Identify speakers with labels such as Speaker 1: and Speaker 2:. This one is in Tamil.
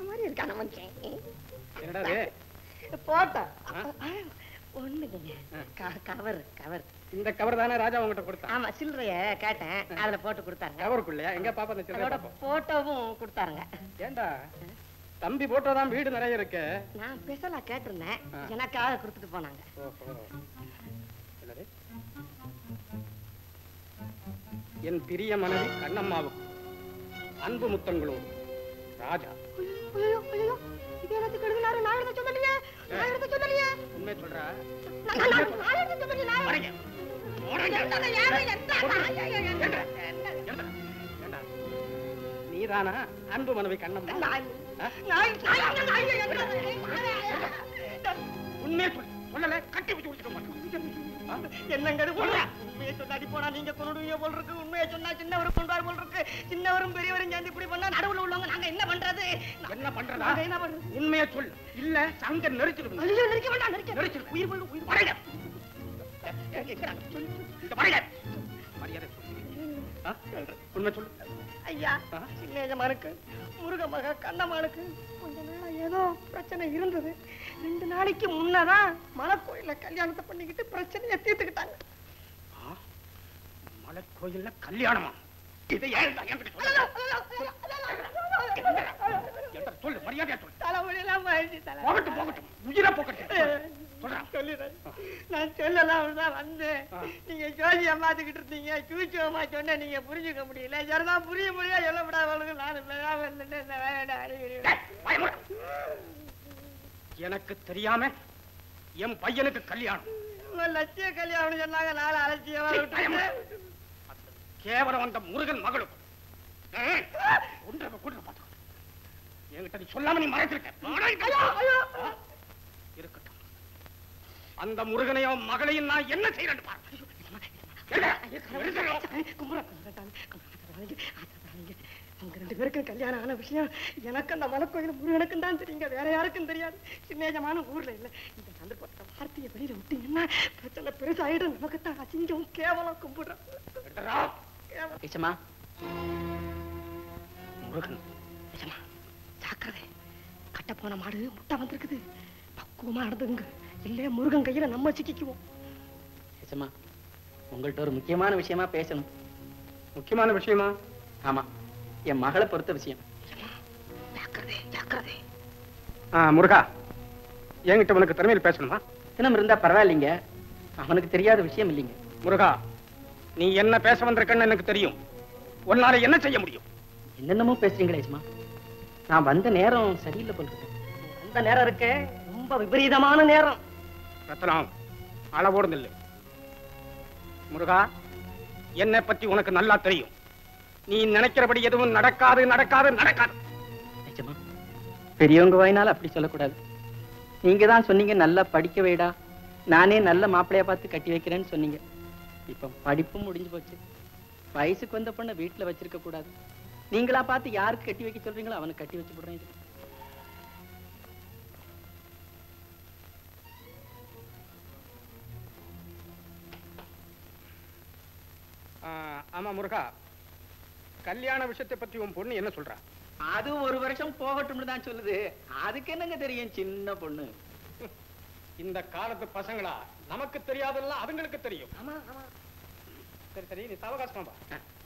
Speaker 1: மாதிரி இருக்கான மனுஷன்
Speaker 2: என்னடா இது?
Speaker 1: போட்டோ
Speaker 2: ஆ?
Speaker 1: ஒண்ணுங்க கவர் கவர்
Speaker 2: இந்த கவர் தானே ராஜா உங்ககிட்ட கொடுத்தான்
Speaker 1: ஆமா சில்லறைய கேட்டேன் அதுல போட்டு கொடுத்தாங்க
Speaker 2: கவருக்குள்ளயா எங்க பாப்பா அந்த சில்லறை
Speaker 1: அதோட
Speaker 2: பாப்போம்.
Speaker 1: போட்டோவும் கொடுத்தாருங்க
Speaker 2: ஏண்டா தம்பி போட்டோ தான் வீடு நிறைய இருக்கு
Speaker 1: நான் ஸ்பெஷலா கேட்டிருந்தேன்
Speaker 2: ஆ.
Speaker 1: எனக்காக கொடுத்துட்டு போனாங்க
Speaker 2: ஓஹோ. என்னது? என் பிரிய மனைவி கண்ணம்மாவுக்கு அன்பு முத்தங்களோடு ராஜா
Speaker 1: ஐயோ ஐயோ இது எனக்கு எழுதினாரு நான் எடுத்து சொல்லலையே நான் எடுத்து சொல்லலையே
Speaker 2: உண்மை சொல்றா
Speaker 1: நான் நான் நான் எடுத்து சொல்லலையே நான்
Speaker 2: வரேங்க. ஓடுங்க.
Speaker 1: என்னடா, யாரு, என்னடா, ஐயோ, ஐயோ, என்னடா, என்ன?
Speaker 2: ஏண்டா? ஏண்டா? நீதானா அன்பு மனைவி கண்ணம்மா
Speaker 1: நான்
Speaker 2: ஆ?
Speaker 1: நான் நான் நான் ஐயோ, என்னடா,
Speaker 2: உண்மையை சொல்லு சொல்லல கட்டி வச்சு குடிச்சிக்க மாட்டோம்
Speaker 1: என்னங்க இது உண்மை? உண்மையை சொல்லாடி போனா நீங்க கொண்டுடுவீங்க போல் இருக்கு உண்மையை சொன்னா சின்னவரும் கொண்டாரு போல் இருக்கு சின்னவரும் பெரியவரும் சேர்ந்து இப்படி பண்ணா நடுவுல உள்ளவங்க நாங்க என்ன பண்றது
Speaker 2: என்ன பண்றதா
Speaker 1: நாங்க என்ன பண்றது
Speaker 2: உண்மையை சொல்லு இல்ல சங்க நெரிச்சிருக்கணும்
Speaker 1: ஐயோ நெரிக்க வேண்டாம் நெரிக்க
Speaker 2: நெரிச்சிரு.
Speaker 1: உயிர் போயிடும் உயிர்
Speaker 2: வரேங்க.
Speaker 1: போயிடும்.
Speaker 2: இங்க வரேங்க. மரியாதை சொல்லு. ஆ? உண்மை சொல்லு
Speaker 1: ஐயா
Speaker 2: ஆ?
Speaker 1: சின்ன எஜமானுக்கு முருக மக கண்ணம்மானுக்கு கொஞ்ச நாளா ஏதோ பிரச்சனை இருந்தது ரெண்டு நாளைக்கு முன்னதான் மலைக்கோயில கல்யாணத்தை பண்ணிக்கிட்டு பிரச்சனையை தீர்த்துக்கிட்டாங்க
Speaker 2: ஆ? மலைக்கோயில்ல கல்யாணமா இதை ஏன் தான் என்கிட்ட சொல்லல? என்கிட்ட சொல்லு மரியாதையா சொல்லு
Speaker 1: தலைவலியெல்லாம் போயிடுச்சு தலை
Speaker 2: போகட்டும் போகட்டும் உயிரை போகட்டும் சொல்றேன்
Speaker 1: சொல்லிடுறேன் நான் சொல்லலாம் தான் வந்தேன்
Speaker 2: ஆ.
Speaker 1: நீங்க ஜோசியம் பார்த்துக்கிட்டு இருந்தீங்க சூச்சமா சொன்ன நீங்க புரிஞ்சுக்க முடியல சரிதான் புரிய முடியாது சொல்லப்படாதவளுக்கு நான் இப்பதான் வந்துட்டேன் இந்த வேலையை அடிக்கடி
Speaker 2: டேய், வாயை மூடு. எனக்கு தெரியாம என் பையனுக்கு கல்யாணம்
Speaker 1: உங்க லட்சிய கல்யாணம் சொன்னாங்க நாலு அலட்சியமா
Speaker 2: சீ,
Speaker 1: விட்டுட்டு.
Speaker 2: அந்த கேவலம் அந்த முருகன் மகளுக்கு ஏய், கொன்றுவ, கொன்றுவ பாத்துக்கோ. என்கிட்ட நீ சொல்லாம நீ மறைச்சிருக்க
Speaker 1: ஐயோ, ஐயோ.
Speaker 2: இருக்கட்டும் அந்த முருகனையும் மகளையும் நான் என்ன செய்யறேன்னு பாரு என்ன? இருக்கட்டும்.
Speaker 1: கும்புறேன், கும்புறேன், சாமி, கும்புறேன், ஆத்தா, ஆத்தா, ஆத்தா, உங்க ரெண்டு பேருக்கும் கல்யாணம் ஆன விஷயம் எனக்கு அந்த மலைக்கோயில் முருகனுக்கும் தான் தெரியுங்க வேற யாருக்கும் தெரியாது சின்னேஜமான ஊர்ல இல்ல இந்த சந்தர்ப்பத்தை வார்த்தையை வெளியில விட்டீங்கன்னா பிரச்சனை பெருசாயிடும் நமக்கு தான் அசிங்கம் கேவலம் கும்பிடுறோம்
Speaker 2: எடுத்துடா.
Speaker 1: கேவலம்.
Speaker 2: ஏச்சம்மா, முருகன்
Speaker 1: நிஜமா ஜாக்கிரதை கட்ட போன மாடு முட்டை வந்திருக்குது பக்குவமா நடந்துங்க இல்லையே முருகன் கையில நம்ம சிக்கிக்குவோம்
Speaker 3: நிஜமா உங்கள்ட்ட ஒரு முக்கியமான விஷயமா பேசணும்
Speaker 2: முக்கியமான விஷயமா
Speaker 3: ஆமா என் மகளை பொறுத்த விஷயம்
Speaker 1: ஜாக்கிரதை ஜாக்கிரதை
Speaker 2: ஆ, முருகா என்கிட்ட உனக்கு திறமையில் பேசணுமா
Speaker 3: தினம் இருந்தா பரவாயில்லைங்க அவனுக்கு தெரியாத விஷயம் இல்லைங்க
Speaker 2: முருகா நீ என்ன பேச வந்திருக்கன்னு எனக்கு தெரியும் உன்னால என்ன செய்ய முடியும்
Speaker 3: என்னென்னமோ பேசுறீங்களே யஜமா நான் வந்த நேரம் சரியில்லை போல இருக்கு.
Speaker 1: அந்த நேரம் இருக்கே ரொம்ப விபரீதமான நேரம்
Speaker 2: ரத்னம் அளவோடு நில்லு முருகா என்னை பத்தி உனக்கு நல்லா தெரியும் நீ நினைக்கிறபடி எதுவும் நடக்காது நடக்காது நடக்காது
Speaker 3: நிஜமா பெரியவங்க வாயினால அப்படி சொல்லக்கூடாது நீங்க தான் சொன்னீங்க நல்லா படிக்க வைடா நானே நல்ல மாப்பிள்ளைய பார்த்து கட்டி வைக்கிறேன்னு சொன்னீங்க இப்ப படிப்பும் முடிஞ்சு போச்சு வயசுக்கு வந்த பொண்ணை வீட்டுல வச்சிருக்க கூடாது நீங்களா பார்த்து யாருக்கு கட்டி வைக்க சொல்றீங்களோ அவனுக்கு கட்டி வச்சு போடுறேன் இது.
Speaker 2: ஆ, ஆமா முருகா கல்யாண விஷயத்தை பத்தி உன் பொண்ணு என்ன சொல்றா
Speaker 3: அது ஒரு வருஷம் போகட்டும்னு தான் சொல்லுது அதுக்கு என்னங்க தெரியும் சின்ன பொண்ணு
Speaker 2: இந்த காலத்து பசங்களா நமக்கு தெரியாதெல்லாம் அதுங்களுக்கு தெரியும்
Speaker 1: ஆமா ஆமா
Speaker 2: சரி சரி நீ சாவகாசமா வா